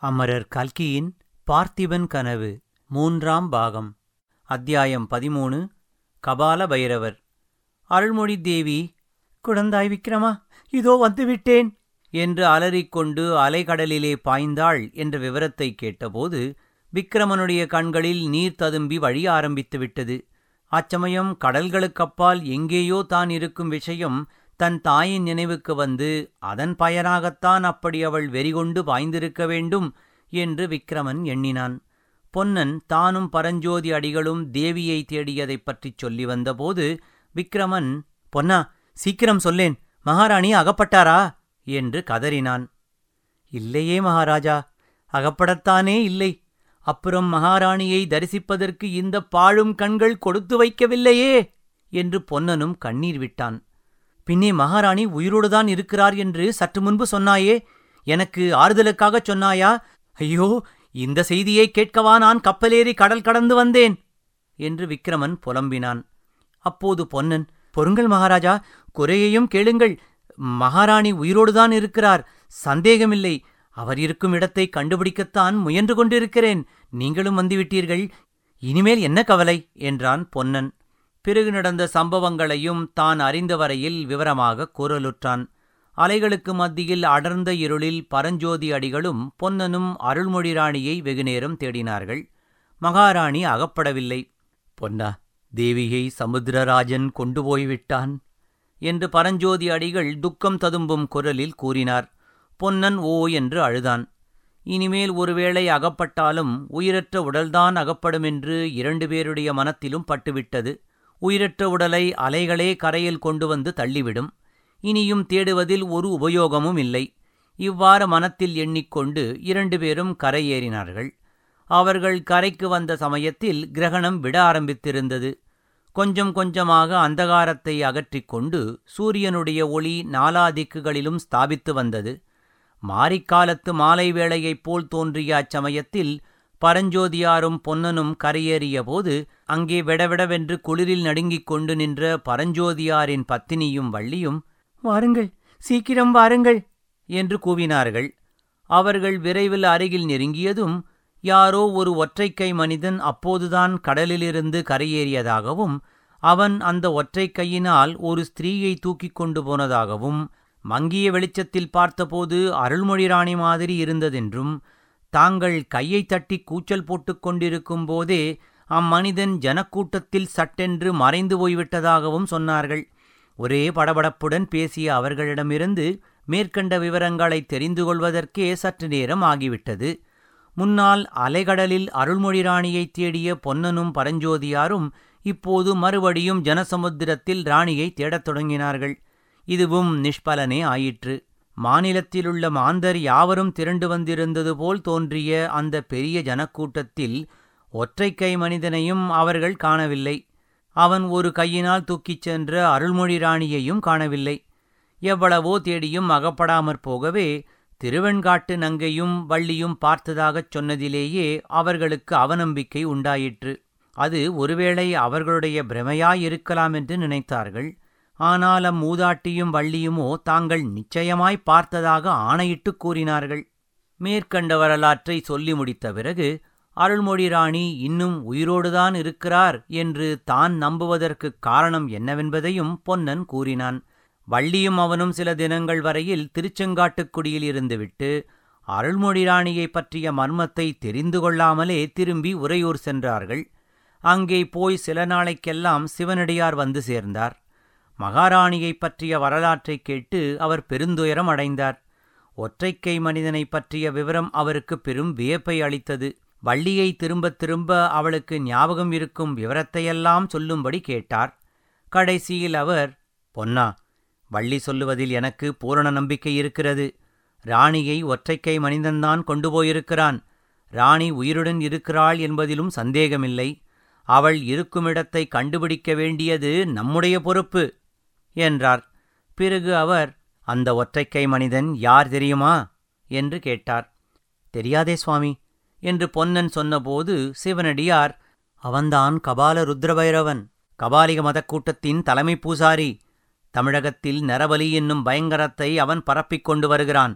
அமரர் கல்கியின் பார்த்திபன் கனவு மூன்றாம் பாகம் அத்தியாயம் பதிமூணு கபால பைரவர் அருள்மொழி தேவி குழந்தாய் விக்ரமா இதோ வந்துவிட்டேன் என்று அலறிக்கொண்டு அலைகடலிலே பாய்ந்தாள் என்ற விவரத்தை கேட்டபோது விக்ரமனுடைய கண்களில் நீர் ததும்பி வழிய ஆரம்பித்து விட்டது அச்சமயம் கடல்களுக்கப்பால் எங்கேயோ தான் இருக்கும் விஷயம் தன் தாயின் நினைவுக்கு வந்து அதன் பயனாகத்தான் அப்படி அவள் வெறிகொண்டு பாய்ந்திருக்க வேண்டும் என்று விக்ரமன் எண்ணினான் பொன்னன் தானும் பரஞ்சோதி அடிகளும் தேவியை தேடியதைப் பற்றிச் சொல்லி வந்தபோது விக்ரமன் பொன்னா சீக்கிரம் சொல்லேன் மகாராணி அகப்பட்டாரா என்று கதறினான் இல்லையே மகாராஜா அகப்படத்தானே இல்லை அப்புறம் மகாராணியை தரிசிப்பதற்கு இந்த பாழும் கண்கள் கொடுத்து வைக்கவில்லையே என்று பொன்னனும் கண்ணீர் விட்டான் பின்னே மகாராணி உயிரோடுதான் இருக்கிறார் என்று சற்று முன்பு சொன்னாயே எனக்கு ஆறுதலுக்காகச் சொன்னாயா ஐயோ இந்த செய்தியை கேட்கவா நான் கப்பலேறி கடல் கடந்து வந்தேன் என்று விக்ரமன் புலம்பினான் அப்போது பொன்னன் பொறுங்கள் மகாராஜா குறையையும் கேளுங்கள் மகாராணி உயிரோடுதான் இருக்கிறார் சந்தேகமில்லை அவர் இருக்கும் இடத்தை கண்டுபிடிக்கத்தான் முயன்று கொண்டிருக்கிறேன் நீங்களும் வந்துவிட்டீர்கள் இனிமேல் என்ன கவலை என்றான் பொன்னன் பிறகு நடந்த சம்பவங்களையும் தான் அறிந்த வரையில் விவரமாக கூறலுற்றான் அலைகளுக்கு மத்தியில் அடர்ந்த இருளில் பரஞ்சோதி அடிகளும் பொன்னனும் அருள்மொழி ராணியை வெகுநேரம் தேடினார்கள் மகாராணி அகப்படவில்லை பொன்னா தேவியை சமுத்திரராஜன் கொண்டு போய்விட்டான் என்று பரஞ்சோதி அடிகள் துக்கம் ததும்பும் குரலில் கூறினார் பொன்னன் ஓ என்று அழுதான் இனிமேல் ஒருவேளை அகப்பட்டாலும் உயிரற்ற உடல்தான் அகப்படுமென்று இரண்டு பேருடைய மனத்திலும் பட்டுவிட்டது உயிரற்ற உடலை அலைகளே கரையில் கொண்டு வந்து தள்ளிவிடும் இனியும் தேடுவதில் ஒரு உபயோகமும் இல்லை இவ்வாறு மனத்தில் எண்ணிக்கொண்டு இரண்டு பேரும் கரையேறினார்கள் அவர்கள் கரைக்கு வந்த சமயத்தில் கிரகணம் விட ஆரம்பித்திருந்தது கொஞ்சம் கொஞ்சமாக அந்தகாரத்தை அகற்றிக் கொண்டு சூரியனுடைய ஒளி நாலா திக்குகளிலும் ஸ்தாபித்து வந்தது மாரிக்காலத்து மாலை வேளையைப் போல் தோன்றிய அச்சமயத்தில் பரஞ்சோதியாரும் பொன்னனும் கரையேறிய போது அங்கே விடவிடவென்று குளிரில் நடுங்கிக் கொண்டு நின்ற பரஞ்சோதியாரின் பத்தினியும் வள்ளியும் வாருங்கள் சீக்கிரம் வாருங்கள் என்று கூவினார்கள் அவர்கள் விரைவில் அருகில் நெருங்கியதும் யாரோ ஒரு ஒற்றைக்கை மனிதன் அப்போதுதான் கடலிலிருந்து கரையேறியதாகவும் அவன் அந்த ஒற்றை கையினால் ஒரு ஸ்திரீயை தூக்கிக் கொண்டு போனதாகவும் மங்கிய வெளிச்சத்தில் பார்த்தபோது அருள்மொழி ராணி மாதிரி இருந்ததென்றும் தாங்கள் கையை தட்டி கூச்சல் போட்டுக் கொண்டிருக்கும் போதே அம்மனிதன் ஜனக்கூட்டத்தில் சட்டென்று மறைந்து போய்விட்டதாகவும் சொன்னார்கள் ஒரே படபடப்புடன் பேசிய அவர்களிடமிருந்து மேற்கண்ட விவரங்களை தெரிந்து கொள்வதற்கே சற்று நேரம் ஆகிவிட்டது முன்னால் அலைகடலில் அருள்மொழி ராணியைத் தேடிய பொன்னனும் பரஞ்சோதியாரும் இப்போது மறுபடியும் ஜனசமுத்திரத்தில் ராணியை தேடத் தொடங்கினார்கள் இதுவும் நிஷ்பலனே ஆயிற்று மாநிலத்திலுள்ள மாந்தர் யாவரும் திரண்டு வந்திருந்தது போல் தோன்றிய அந்த பெரிய ஜனக்கூட்டத்தில் ஒற்றைக்கை மனிதனையும் அவர்கள் காணவில்லை அவன் ஒரு கையினால் தூக்கிச் சென்ற அருள்மொழி ராணியையும் காணவில்லை எவ்வளவோ தேடியும் அகப்படாமற் போகவே திருவெண்காட்டு நங்கையும் வள்ளியும் பார்த்ததாகச் சொன்னதிலேயே அவர்களுக்கு அவநம்பிக்கை உண்டாயிற்று அது ஒருவேளை அவர்களுடைய பிரமையாயிருக்கலாம் என்று நினைத்தார்கள் ஆனால் அம்மூதாட்டியும் வள்ளியுமோ தாங்கள் நிச்சயமாய் பார்த்ததாக ஆணையிட்டுக் கூறினார்கள் மேற்கண்ட வரலாற்றை சொல்லி முடித்த பிறகு அருள்மொழி ராணி இன்னும் உயிரோடுதான் இருக்கிறார் என்று தான் நம்புவதற்குக் காரணம் என்னவென்பதையும் பொன்னன் கூறினான் வள்ளியும் அவனும் சில தினங்கள் வரையில் திருச்செங்காட்டுக்குடியில் இருந்துவிட்டு அருள்மொழி ராணியைப் பற்றிய மர்மத்தை தெரிந்து கொள்ளாமலே திரும்பி உறையூர் சென்றார்கள் அங்கே போய் சில நாளைக்கெல்லாம் சிவனடியார் வந்து சேர்ந்தார் மகாராணியைப் பற்றிய வரலாற்றைக் கேட்டு அவர் பெருந்துயரம் அடைந்தார் ஒற்றைக்கை மனிதனைப் பற்றிய விவரம் அவருக்கு பெரும் வியப்பை அளித்தது வள்ளியை திரும்பத் திரும்ப அவளுக்கு ஞாபகம் இருக்கும் விவரத்தையெல்லாம் சொல்லும்படி கேட்டார் கடைசியில் அவர் பொன்னா வள்ளி சொல்லுவதில் எனக்கு பூரண நம்பிக்கை இருக்கிறது ராணியை ஒற்றைக்கை மனிதன்தான் கொண்டு போயிருக்கிறான் ராணி உயிருடன் இருக்கிறாள் என்பதிலும் சந்தேகமில்லை அவள் இருக்குமிடத்தை கண்டுபிடிக்க வேண்டியது நம்முடைய பொறுப்பு என்றார் பிறகு அவர் அந்த ஒற்றைக்கை மனிதன் யார் தெரியுமா என்று கேட்டார் தெரியாதே சுவாமி என்று பொன்னன் சொன்னபோது சிவனடியார் அவன்தான் கபால ருத்ரபைரவன் கபாலிக மதக் கூட்டத்தின் தலைமை பூசாரி தமிழகத்தில் நரபலி என்னும் பயங்கரத்தை அவன் பரப்பிக் கொண்டு வருகிறான்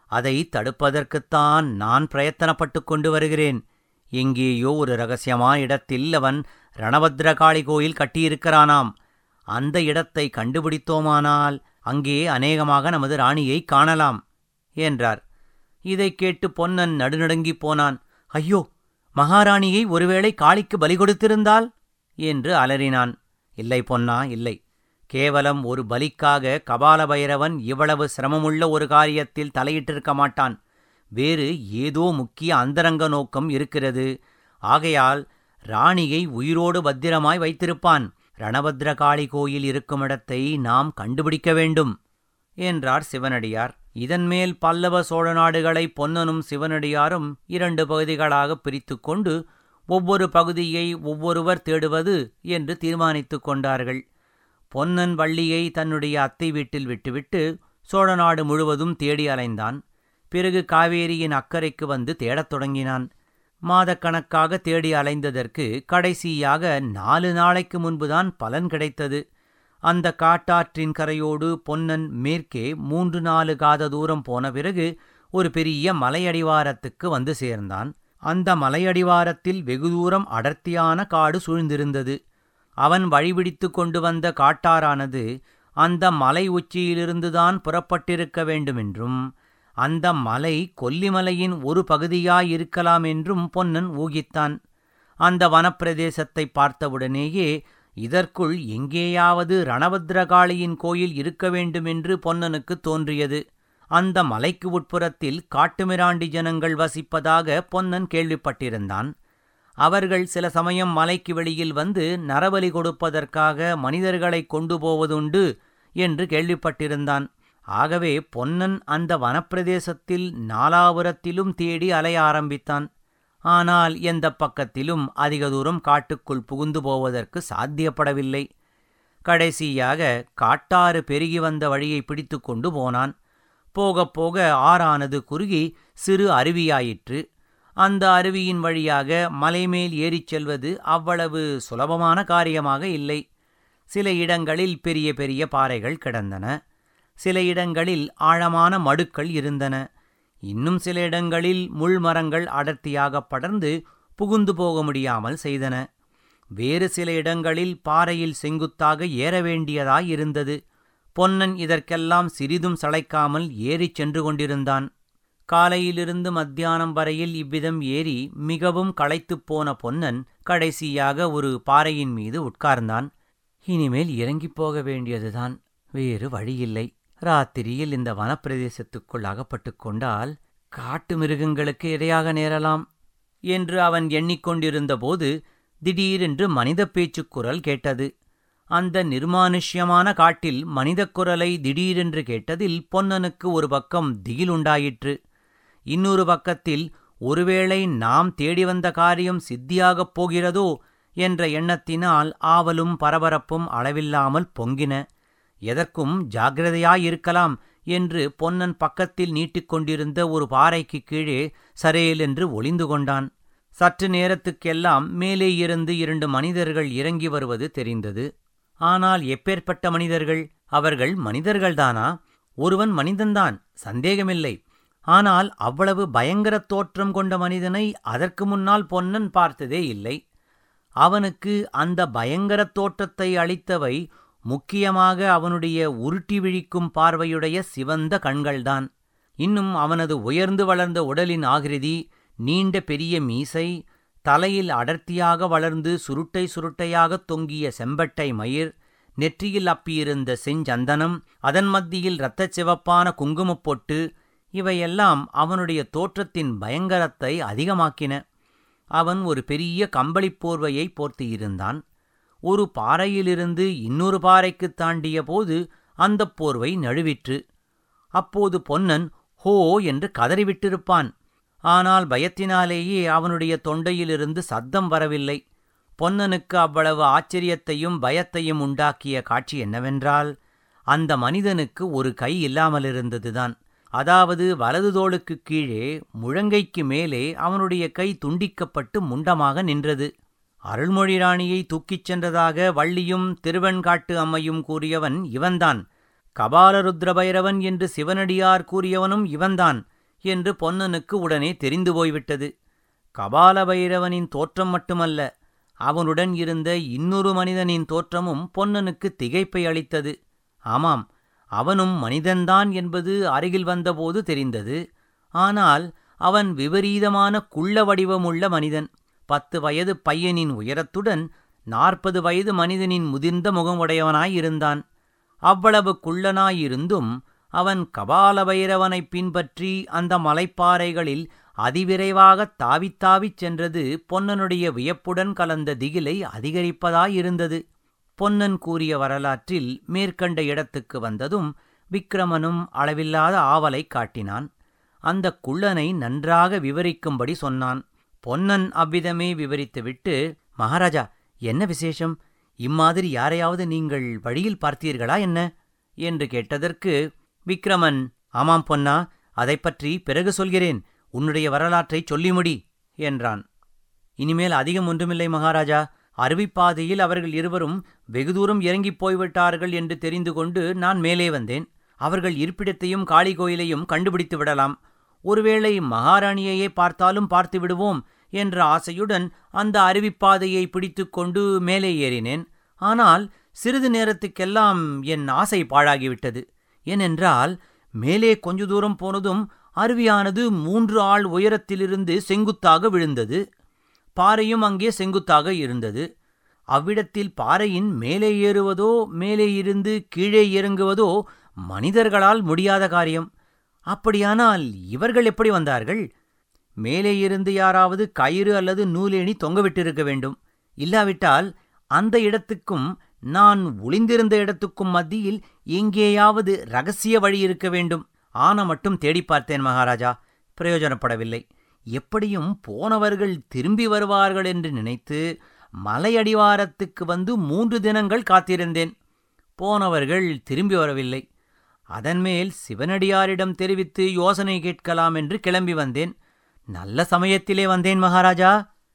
அதை தடுப்பதற்குத்தான் நான் பிரயத்தனப்பட்டுக் கொண்டு வருகிறேன் எங்கேயோ ஒரு ரகசியமான இடத்தில் அவன் ரணபத்ரகாளி கோயில் கட்டியிருக்கிறானாம் அந்த இடத்தை கண்டுபிடித்தோமானால் அங்கே அநேகமாக நமது ராணியை காணலாம் என்றார் இதைக் கேட்டு பொன்னன் நடுநடுங்கிப் போனான் ஐயோ மகாராணியை ஒருவேளை காளிக்கு பலி கொடுத்திருந்தால் என்று அலறினான் இல்லை பொன்னா இல்லை கேவலம் ஒரு பலிக்காக கபாலபைரவன் இவ்வளவு சிரமமுள்ள ஒரு காரியத்தில் தலையிட்டிருக்க மாட்டான் வேறு ஏதோ முக்கிய அந்தரங்க நோக்கம் இருக்கிறது ஆகையால் ராணியை உயிரோடு பத்திரமாய் வைத்திருப்பான் ரணபத்ரகாளி கோயில் இருக்கும் இடத்தை நாம் கண்டுபிடிக்க வேண்டும் என்றார் சிவனடியார் இதன்மேல் பல்லவ சோழ நாடுகளை பொன்னனும் சிவனடியாரும் இரண்டு பகுதிகளாக பிரித்துக் கொண்டு ஒவ்வொரு பகுதியை ஒவ்வொருவர் தேடுவது என்று தீர்மானித்துக் கொண்டார்கள் பொன்னன் வள்ளியை தன்னுடைய அத்தை வீட்டில் விட்டுவிட்டு சோழநாடு முழுவதும் தேடி அலைந்தான் பிறகு காவேரியின் அக்கறைக்கு வந்து தேடத் தொடங்கினான் மாதக்கணக்காக தேடி அலைந்ததற்கு கடைசியாக நாலு நாளைக்கு முன்புதான் பலன் கிடைத்தது அந்த காட்டாற்றின் கரையோடு பொன்னன் மேற்கே மூன்று நாலு காத தூரம் போன பிறகு ஒரு பெரிய மலையடிவாரத்துக்கு வந்து சேர்ந்தான் அந்த மலையடிவாரத்தில் வெகு தூரம் அடர்த்தியான காடு சூழ்ந்திருந்தது அவன் வழிபிடித்து கொண்டு வந்த காட்டாரானது அந்த மலை உச்சியிலிருந்துதான் புறப்பட்டிருக்க வேண்டுமென்றும் அந்த மலை கொல்லிமலையின் ஒரு பகுதியாயிருக்கலாம் என்றும் பொன்னன் ஊகித்தான் அந்த வனப்பிரதேசத்தை பார்த்தவுடனேயே இதற்குள் எங்கேயாவது ரணபத்ரகாளியின் கோயில் இருக்க வேண்டுமென்று பொன்னனுக்கு தோன்றியது அந்த மலைக்கு உட்புறத்தில் காட்டுமிராண்டி ஜனங்கள் வசிப்பதாக பொன்னன் கேள்விப்பட்டிருந்தான் அவர்கள் சில சமயம் மலைக்கு வெளியில் வந்து நரபலி கொடுப்பதற்காக மனிதர்களை கொண்டு போவதுண்டு என்று கேள்விப்பட்டிருந்தான் ஆகவே பொன்னன் அந்த வனப்பிரதேசத்தில் நாலாபுரத்திலும் தேடி அலைய ஆரம்பித்தான் ஆனால் எந்த பக்கத்திலும் அதிக தூரம் காட்டுக்குள் புகுந்து போவதற்கு சாத்தியப்படவில்லை கடைசியாக காட்டாறு பெருகி வந்த வழியை பிடித்து கொண்டு போனான் போகப் போக ஆறானது குறுகி சிறு அருவியாயிற்று அந்த அருவியின் வழியாக மலைமேல் ஏறிச் செல்வது அவ்வளவு சுலபமான காரியமாக இல்லை சில இடங்களில் பெரிய பெரிய பாறைகள் கிடந்தன சில இடங்களில் ஆழமான மடுக்கள் இருந்தன இன்னும் சில இடங்களில் முள்மரங்கள் அடர்த்தியாக படர்ந்து புகுந்து போக முடியாமல் செய்தன வேறு சில இடங்களில் பாறையில் செங்குத்தாக ஏற வேண்டியதாயிருந்தது பொன்னன் இதற்கெல்லாம் சிறிதும் சளைக்காமல் ஏறிச் சென்று கொண்டிருந்தான் காலையிலிருந்து மத்தியானம் வரையில் இவ்விதம் ஏறி மிகவும் களைத்துப் போன பொன்னன் கடைசியாக ஒரு பாறையின் மீது உட்கார்ந்தான் இனிமேல் இறங்கிப் போக வேண்டியதுதான் வேறு வழியில்லை ராத்திரியில் இந்த வனப்பிரதேசத்துக்குள் அகப்பட்டுக் கொண்டால் காட்டு மிருகங்களுக்கு இரையாக நேரலாம் என்று அவன் எண்ணிக்கொண்டிருந்தபோது திடீரென்று மனித பேச்சுக் குரல் கேட்டது அந்த நிர்மானுஷ்யமான காட்டில் மனிதக் குரலை திடீரென்று கேட்டதில் பொன்னனுக்கு ஒரு பக்கம் திகிலுண்டாயிற்று இன்னொரு பக்கத்தில் ஒருவேளை நாம் தேடி வந்த காரியம் சித்தியாகப் போகிறதோ என்ற எண்ணத்தினால் ஆவலும் பரபரப்பும் அளவில்லாமல் பொங்கின எதற்கும் ஜாகிரதையாயிருக்கலாம் என்று பொன்னன் பக்கத்தில் நீட்டிக்கொண்டிருந்த ஒரு பாறைக்கு கீழே சரேல் என்று ஒளிந்து கொண்டான் சற்று நேரத்துக்கெல்லாம் மேலே இருந்து இரண்டு மனிதர்கள் இறங்கி வருவது தெரிந்தது ஆனால் எப்பேற்பட்ட மனிதர்கள் அவர்கள் மனிதர்கள்தானா ஒருவன் மனிதன்தான் சந்தேகமில்லை ஆனால் அவ்வளவு பயங்கர தோற்றம் கொண்ட மனிதனை அதற்கு முன்னால் பொன்னன் பார்த்ததே இல்லை அவனுக்கு அந்த பயங்கர தோற்றத்தை அளித்தவை முக்கியமாக அவனுடைய உருட்டி விழிக்கும் பார்வையுடைய சிவந்த கண்கள்தான் இன்னும் அவனது உயர்ந்து வளர்ந்த உடலின் ஆகிருதி நீண்ட பெரிய மீசை தலையில் அடர்த்தியாக வளர்ந்து சுருட்டை சுருட்டையாகத் தொங்கிய செம்பட்டை மயிர் நெற்றியில் அப்பியிருந்த செஞ்சந்தனம் அதன் மத்தியில் இரத்தச் சிவப்பான குங்குமப் பொட்டு இவையெல்லாம் அவனுடைய தோற்றத்தின் பயங்கரத்தை அதிகமாக்கின அவன் ஒரு பெரிய கம்பளிப் போர்வையை போர்த்தியிருந்தான் ஒரு பாறையிலிருந்து இன்னொரு பாறைக்குத் தாண்டிய போது அந்தப் போர்வை நழுவிற்று அப்போது பொன்னன் ஹோ என்று கதறிவிட்டிருப்பான் ஆனால் பயத்தினாலேயே அவனுடைய தொண்டையிலிருந்து சத்தம் வரவில்லை பொன்னனுக்கு அவ்வளவு ஆச்சரியத்தையும் பயத்தையும் உண்டாக்கிய காட்சி என்னவென்றால் அந்த மனிதனுக்கு ஒரு கை இல்லாமலிருந்ததுதான் அதாவது வலது தோளுக்குக் கீழே முழங்கைக்கு மேலே அவனுடைய கை துண்டிக்கப்பட்டு முண்டமாக நின்றது அருள்மொழி ராணியை தூக்கிச் சென்றதாக வள்ளியும் திருவெண்காட்டு அம்மையும் கூறியவன் இவன்தான் கபாலருத்ர பைரவன் என்று சிவனடியார் கூறியவனும் இவன்தான் என்று பொன்னனுக்கு உடனே தெரிந்து போய்விட்டது கபால பைரவனின் தோற்றம் மட்டுமல்ல அவனுடன் இருந்த இன்னொரு மனிதனின் தோற்றமும் பொன்னனுக்கு திகைப்பை அளித்தது ஆமாம் அவனும் மனிதன்தான் என்பது அருகில் வந்தபோது தெரிந்தது ஆனால் அவன் விபரீதமான குள்ள வடிவமுள்ள மனிதன் பத்து வயது பையனின் உயரத்துடன் நாற்பது வயது மனிதனின் முதிர்ந்த முகமுடையவனாயிருந்தான் அவ்வளவு குள்ளனாயிருந்தும் அவன் கபால பைரவனைப் பின்பற்றி அந்த மலைப்பாறைகளில் அதிவிரைவாகத் தாவித் தாவிச் சென்றது பொன்னனுடைய வியப்புடன் கலந்த திகிலை அதிகரிப்பதாயிருந்தது பொன்னன் கூறிய வரலாற்றில் மேற்கண்ட இடத்துக்கு வந்ததும் விக்கிரமனும் அளவில்லாத ஆவலைக் காட்டினான் அந்த குள்ளனை நன்றாக விவரிக்கும்படி சொன்னான் பொன்னன் அவ்விதமே விவரித்துவிட்டு மகாராஜா என்ன விசேஷம் இம்மாதிரி யாரையாவது நீங்கள் வழியில் பார்த்தீர்களா என்ன என்று கேட்டதற்கு விக்ரமன் ஆமாம் பொன்னா அதைப் பற்றி பிறகு சொல்கிறேன் உன்னுடைய வரலாற்றைச் சொல்லி முடி என்றான் இனிமேல் அதிகம் ஒன்றுமில்லை மகாராஜா அருவிப்பாதையில் அவர்கள் இருவரும் வெகு தூரம் இறங்கிப் போய்விட்டார்கள் என்று தெரிந்து கொண்டு நான் மேலே வந்தேன் அவர்கள் இருப்பிடத்தையும் காளி கோயிலையும் கண்டுபிடித்து விடலாம் ஒருவேளை மகாராணியையே பார்த்தாலும் பார்த்து விடுவோம் என்ற ஆசையுடன் அந்த அருவிப்பாதையை பிடித்துக்கொண்டு மேலே ஏறினேன் ஆனால் சிறிது நேரத்துக்கெல்லாம் என் ஆசை பாழாகிவிட்டது ஏனென்றால் மேலே கொஞ்ச தூரம் போனதும் அருவியானது மூன்று ஆள் உயரத்திலிருந்து செங்குத்தாக விழுந்தது பாறையும் அங்கே செங்குத்தாக இருந்தது அவ்விடத்தில் பாறையின் மேலே ஏறுவதோ மேலே இருந்து கீழே இறங்குவதோ மனிதர்களால் முடியாத காரியம் அப்படியானால் இவர்கள் எப்படி வந்தார்கள் மேலே இருந்து யாராவது கயிறு அல்லது நூலேணி தொங்கவிட்டிருக்க வேண்டும் இல்லாவிட்டால் அந்த இடத்துக்கும் நான் ஒளிந்திருந்த இடத்துக்கும் மத்தியில் எங்கேயாவது ரகசிய வழி இருக்க வேண்டும் ஆன மட்டும் தேடிப் பார்த்தேன் மகாராஜா பிரயோஜனப்படவில்லை எப்படியும் போனவர்கள் திரும்பி வருவார்கள் என்று நினைத்து மலையடிவாரத்துக்கு வந்து மூன்று தினங்கள் காத்திருந்தேன் போனவர்கள் திரும்பி வரவில்லை அதன்மேல் சிவனடியாரிடம் தெரிவித்து யோசனை கேட்கலாம் என்று கிளம்பி வந்தேன் நல்ல சமயத்திலே வந்தேன் மகாராஜா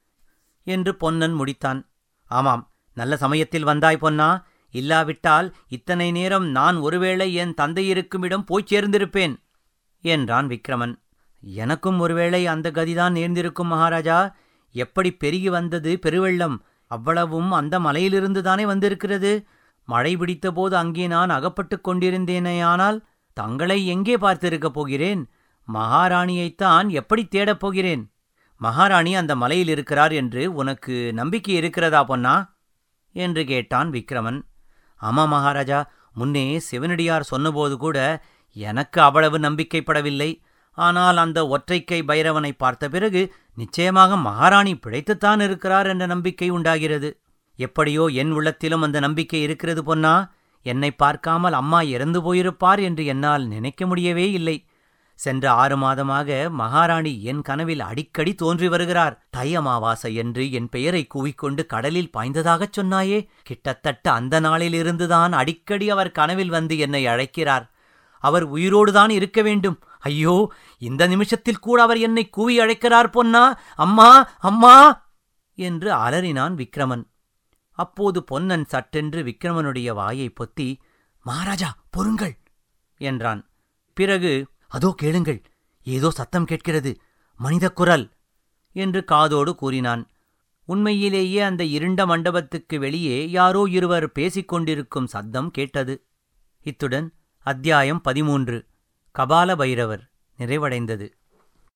என்று பொன்னன் முடித்தான் ஆமாம் நல்ல சமயத்தில் வந்தாய் பொன்னா இல்லாவிட்டால் இத்தனை நேரம் நான் ஒருவேளை என் தந்தை இருக்குமிடம் போய்ச் சேர்ந்திருப்பேன் என்றான் விக்ரமன் எனக்கும் ஒருவேளை அந்த கதிதான் நேர்ந்திருக்கும் மகாராஜா எப்படி பெருகி வந்தது பெருவெள்ளம் அவ்வளவும் அந்த மலையிலிருந்துதானே வந்திருக்கிறது மழை பிடித்தபோது அங்கே நான் அகப்பட்டுக் கொண்டிருந்தேனேயானால் தங்களை எங்கே பார்த்திருக்கப் போகிறேன் மகாராணியைத்தான் எப்படி தேடப் போகிறேன் மகாராணி அந்த மலையில் இருக்கிறார் என்று உனக்கு நம்பிக்கை இருக்கிறதா பொன்னா என்று கேட்டான் விக்ரமன் ஆமா மகாராஜா முன்னே சிவனடியார் சொன்னபோது கூட எனக்கு அவ்வளவு நம்பிக்கைப்படவில்லை ஆனால் அந்த ஒற்றைக்கை பைரவனை பார்த்த பிறகு நிச்சயமாக மகாராணி பிழைத்துத்தான் இருக்கிறார் என்ற நம்பிக்கை உண்டாகிறது எப்படியோ என் உள்ளத்திலும் அந்த நம்பிக்கை இருக்கிறது பொன்னா என்னை பார்க்காமல் அம்மா இறந்து போயிருப்பார் என்று என்னால் நினைக்க முடியவே இல்லை சென்ற ஆறு மாதமாக மகாராணி என் கனவில் அடிக்கடி தோன்றி வருகிறார் தை அமாவாசை என்று என் பெயரை கூவிக்கொண்டு கடலில் பாய்ந்ததாகச் சொன்னாயே கிட்டத்தட்ட அந்த நாளிலிருந்துதான் அடிக்கடி அவர் கனவில் வந்து என்னை அழைக்கிறார் அவர் உயிரோடுதான் இருக்க வேண்டும் ஐயோ இந்த நிமிஷத்தில் கூட அவர் என்னை கூவி அழைக்கிறார் பொன்னா அம்மா அம்மா என்று அலறினான் விக்ரமன் அப்போது பொன்னன் சட்டென்று விக்ரமனுடைய வாயை பொத்தி மகாராஜா பொறுங்கள் என்றான் பிறகு அதோ கேளுங்கள் ஏதோ சத்தம் கேட்கிறது மனித குரல் என்று காதோடு கூறினான் உண்மையிலேயே அந்த இருண்ட மண்டபத்துக்கு வெளியே யாரோ இருவர் பேசிக் கொண்டிருக்கும் சத்தம் கேட்டது இத்துடன் அத்தியாயம் பதிமூன்று கபால பைரவர் நிறைவடைந்தது